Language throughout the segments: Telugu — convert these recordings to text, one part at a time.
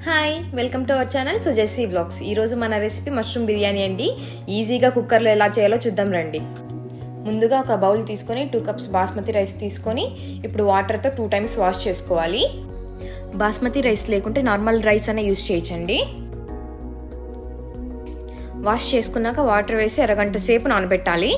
hi welcome to our channel సుజెస్సీ బ్లాగ్స్ ఈరోజు మన రెసిపీ మష్రూమ్ బిర్యానీ అండి ఈజీగా కుక్కర్లో ఎలా చేయాలో చూద్దాం రండి ముందుగా ఒక బౌల్ తీసుకొని టూ కప్స్ బాస్మతి రైస్ తీసుకొని ఇప్పుడు వాటర్తో టూ టైమ్స్ వాష్ చేసుకోవాలి బాస్మతి రైస్ లేకుంటే నార్మల్ రైస్ అనే యూస్ చేయొచ్చండి వాష్ చేసుకున్నాక వాటర్ వేసి అరగంట సేపు నానబెట్టాలి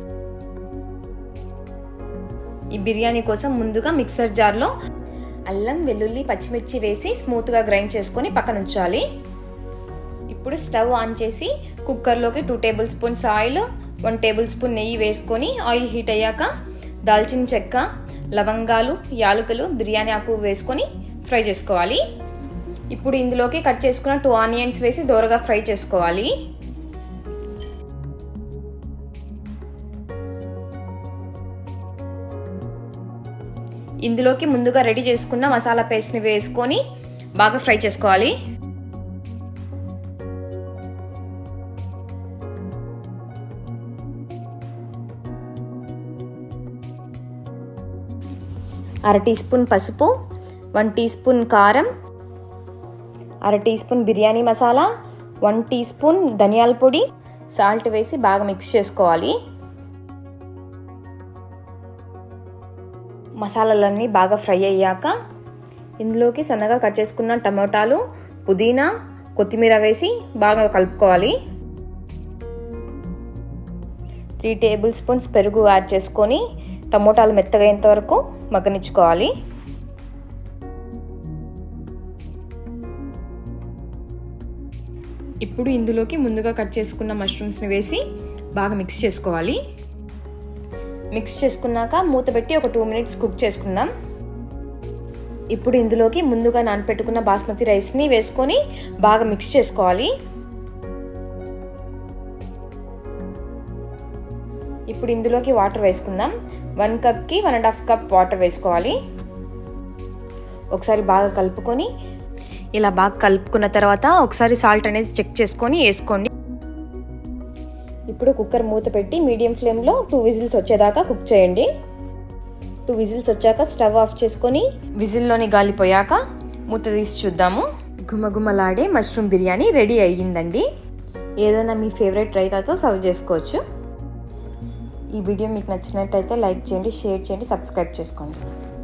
ఈ బిర్యానీ కోసం ముందుగా మిక్సర్ జార్లో అల్లం వెల్లుల్లి పచ్చిమిర్చి వేసి స్మూత్గా గ్రైండ్ చేసుకొని పక్కన ఉంచాలి ఇప్పుడు స్టవ్ ఆన్ చేసి కుక్కర్లోకి two tablespoons oil one tablespoon నెయ్యి వేసుకొని ఆయిల్ హీట్ అయ్యాక దాల్చిన చెక్క లవంగాలు యాలకులు బిర్యానీ ఆకు వేసుకొని ఫ్రై చేసుకోవాలి ఇప్పుడు ఇందులోకి కట్ చేసుకున్న టూ ఆనియన్స్ వేసి దోరగా ఫ్రై చేసుకోవాలి ఇందులోకి ముందుగా రెడీ చేసుకున్న మసాలా పేస్ట్ని వేసుకొని బాగా ఫ్రై చేసుకోవాలి అర టీ స్పూన్ పసుపు వన్ టీ స్పూన్ కారం అర teaspoon biryani masala one teaspoon ధనియాల పొడి సాల్ట్ వేసి బాగా మిక్స్ చేసుకోవాలి మసాలాలన్నీ బాగా ఫ్రై అయ్యాక ఇందులోకి సన్నగా కట్ చేసుకున్న టమోటాలు పుదీనా కొత్తిమీర వేసి బాగా కలుపుకోవాలి త్రీ టేబుల్ స్పూన్స్ పెరుగు యాడ్ చేసుకొని టమోటాలు మెత్తగయ్యేంత వరకు మగ్గనిచ్చుకోవాలి ఇప్పుడు ఇందులోకి ముందుగా కట్ చేసుకున్న మష్రూమ్స్ని వేసి బాగా మిక్స్ చేసుకోవాలి మిక్స్ చేసుకున్నాక మూత పెట్టి ఒక టూ మినిట్స్ కుక్ చేసుకుందాం ఇప్పుడు ఇందులోకి ముందుగా నానపెట్టుకున్న బాస్మతి రైస్ని వేసుకొని బాగా మిక్స్ చేసుకోవాలి ఇప్పుడు ఇందులోకి వాటర్ వేసుకుందాం వన్ కప్కి one and half cup water వేసుకోవాలి ఒకసారి బాగా కలుపుకొని ఇలా బాగా కలుపుకున్న తర్వాత ఒకసారి సాల్ట్ అనేది చెక్ చేసుకొని వేసుకోండి ఇప్పుడు కుక్కర్ మూత పెట్టి మీడియం ఫ్లేమ్లో టూ విజిల్స్ వచ్చేదాకా కుక్ చేయండి టూ విజిల్స్ వచ్చాక స్టవ్ ఆఫ్ చేసుకొని విజిల్లోని గాలిపోయాక మూత తీసి చూద్దాము గుమగుమలాడే మష్రూమ్ బిర్యానీ రెడీ అయ్యిందండి ఏదైనా మీ ఫేవరెట్ రైతాతో సర్వ్ చేసుకోవచ్చు ఈ వీడియో మీకు నచ్చినట్టయితే లైక్ చేయండి షేర్ చేయండి సబ్స్క్రైబ్ చేసుకోండి